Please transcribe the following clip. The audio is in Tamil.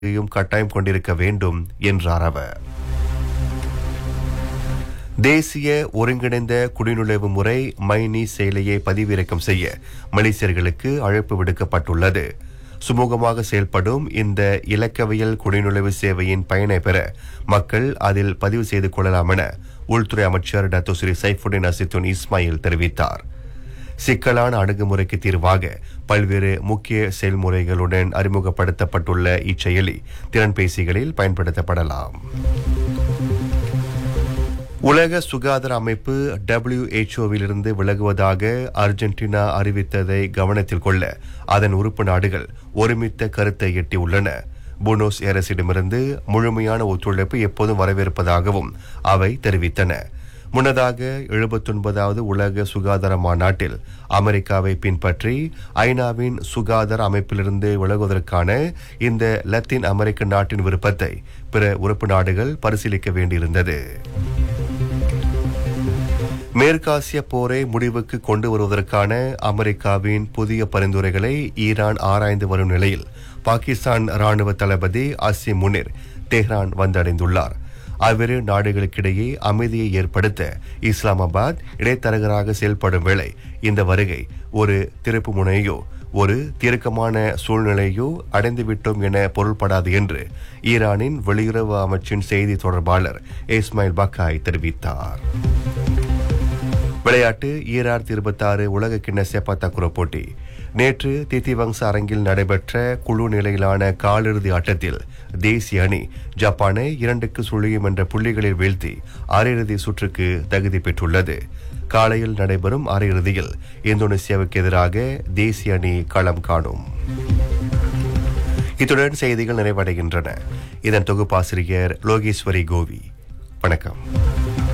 யும் கட்டாயம் கொண்டிருக்க வேண்டும் என்றார் அவர் தேசிய ஒருங்கிணைந்த குடிநுழைவு முறை மைனி செயலியை பதிவிறக்கம் செய்ய மலேசியர்களுக்கு அழைப்பு விடுக்கப்பட்டுள்ளது சுமூகமாக செயல்படும் இந்த இலக்கவியல் குடிநுழைவு சேவையின் பயனை பெற மக்கள் அதில் பதிவு செய்து கொள்ளலாம் என உள்துறை அமைச்சர் டத்தோ ஸ்ரீ சைஃபுடின் அசித்துன் இஸ்மாயில் தெரிவித்தார் சிக்கலான அணுகுமுறைக்கு தீர்வாக பல்வேறு முக்கிய செயல்முறைகளுடன் அறிமுகப்படுத்தப்பட்டுள்ள இச்செயலி திறன்பேசிகளில் பயன்படுத்தப்படலாம் உலக சுகாதார அமைப்பு டபிள்யூஹெச்ஓவிலிருந்து விலகுவதாக அர்ஜென்டினா அறிவித்ததை கவனத்தில் கொள்ள அதன் உறுப்பு நாடுகள் ஒருமித்த கருத்தை எட்டியுள்ளன புனோஸ் ஏரஸிடமிருந்து முழுமையான ஒத்துழைப்பு எப்போதும் வரவேற்பதாகவும் அவை தெரிவித்தன முன்னதாக எழுபத்தொன்பதாவது உலக சுகாதார மாநாட்டில் அமெரிக்காவை பின்பற்றி ஐநாவின் சுகாதார அமைப்பிலிருந்து விலகுவதற்கான இந்த லத்தீன் அமெரிக்க நாட்டின் விருப்பத்தை பிற உறுப்பு நாடுகள் பரிசீலிக்க வேண்டியிருந்தது மேற்காசிய போரை முடிவுக்கு கொண்டு வருவதற்கான அமெரிக்காவின் புதிய பரிந்துரைகளை ஈரான் ஆராய்ந்து வரும் நிலையில் பாகிஸ்தான் ராணுவ தளபதி அசிம் முனிர் தெஹ்ரான் வந்தடைந்துள்ளார் அவ்விரு நாடுகளுக்கிடையே அமைதியை ஏற்படுத்த இஸ்லாமாபாத் இடைத்தரகராக செயல்படும் வேளை இந்த வருகை ஒரு திருப்பு முனையோ ஒரு தீர்க்கமான சூழ்நிலையோ அடைந்துவிட்டோம் என பொருள்படாது என்று ஈரானின் வெளியுறவு அமைச்சின் செய்தி தொடர்பாளர் இஸ்மாயில் பக்காய் தெரிவித்தார் விளையாட்டு ஈரார் இருபத்தாறு உலக கிண்ண சேப்பாத்தாக்குர போட்டி நேற்று தித்திவங்ச அரங்கில் நடைபெற்ற குழு நிலையிலான காலிறுதி ஆட்டத்தில் தேசிய அணி ஜப்பானை இரண்டுக்கு சுழியும் என்ற புள்ளிகளில் வீழ்த்தி அரையிறுதி சுற்றுக்கு தகுதி பெற்றுள்ளது காலையில் நடைபெறும் அரையிறுதியில் இந்தோனேசியாவுக்கு எதிராக தேசிய அணி களம் காணும் இத்துடன் செய்திகள் நிறைவடைகின்றன இதன் தொகுப்பாசிரியர் லோகேஸ்வரி கோவி வணக்கம்